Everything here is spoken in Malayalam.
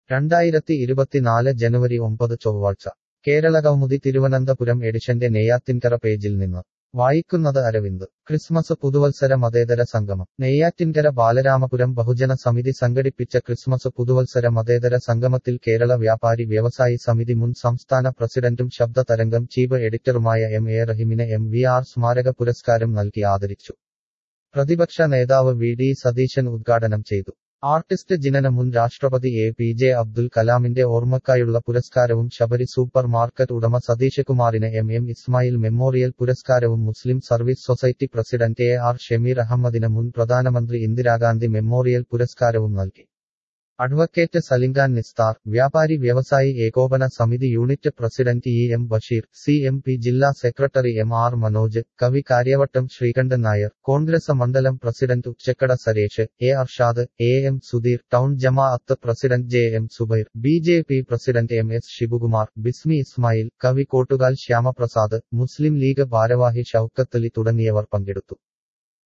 രണ്ടായിരത്തി ഇരുപത്തിനാല് ജനുവരി ഒമ്പത് ചൊവ്വാഴ്ച കേരളകൗമുദി തിരുവനന്തപുരം എഡിഷന്റെ നെയ്യാറ്റിൻകര പേജിൽ നിന്ന് വായിക്കുന്നത് അരവിന്ദ് ക്രിസ്മസ് പുതുവത്സര മതേതര സംഗമം നെയ്യാറ്റിൻകര ബാലരാമപുരം ബഹുജന സമിതി സംഘടിപ്പിച്ച ക്രിസ്മസ് പുതുവത്സര മതേതര സംഗമത്തിൽ കേരള വ്യാപാരി വ്യവസായി സമിതി മുൻ സംസ്ഥാന പ്രസിഡന്റും ശബ്ദ തരംഗം ചീഫ് എഡിറ്ററുമായ എം എ റഹിമിന് എം വി ആർ സ്മാരക പുരസ്കാരം നൽകി ആദരിച്ചു പ്രതിപക്ഷ നേതാവ് വി ഡി സതീശൻ ഉദ്ഘാടനം ചെയ്തു ആർട്ടിസ്റ്റ് ജിനന മുൻ രാഷ്ട്രപതി എ പി ജെ അബ്ദുൽ കലാമിന്റെ ഓർമ്മക്കായുള്ള പുരസ്കാരവും ശബരി സൂപ്പർ മാർക്കറ്റ് ഉടമ സതീശകുമാറിന് എം എം ഇസ്മായിൽ മെമ്മോറിയൽ പുരസ്കാരവും മുസ്ലിം service society president A R Shameer അഹമ്മദിന് മുൻ പ്രധാനമന്ത്രി ഇന്ദിരാഗാന്ധി മെമ്മോറിയൽ പുരസ്കാരവും നൽകി അഡ്വക്കേറ്റ് സലിംഗാൻ നിസ്താർ വ്യാപാരി വ്യവസായി ഏകോപന സമിതി unit president E M Basheer C M P ജില്ലാ സെക്രട്ടറി എം ആർ മനോജ് കവി കാര്യവട്ടം ശ്രീകണ്ഠൻ നായർ കോൺഗ്രസ് മണ്ഡലം president Uchakkada Suresh A Arshad A M Sudheer town Jamaat president J M Subair B J P president M S Sivakumar Bismi Ismail കവി കോട്ടുകാൽ ശ്യാമപ്രസാദ് മുസ്ലിം ലീഗ് ഭാരവാഹി ഷൌക്കത്തലി തുടങ്ങിയവർ പങ്കെടുത്തു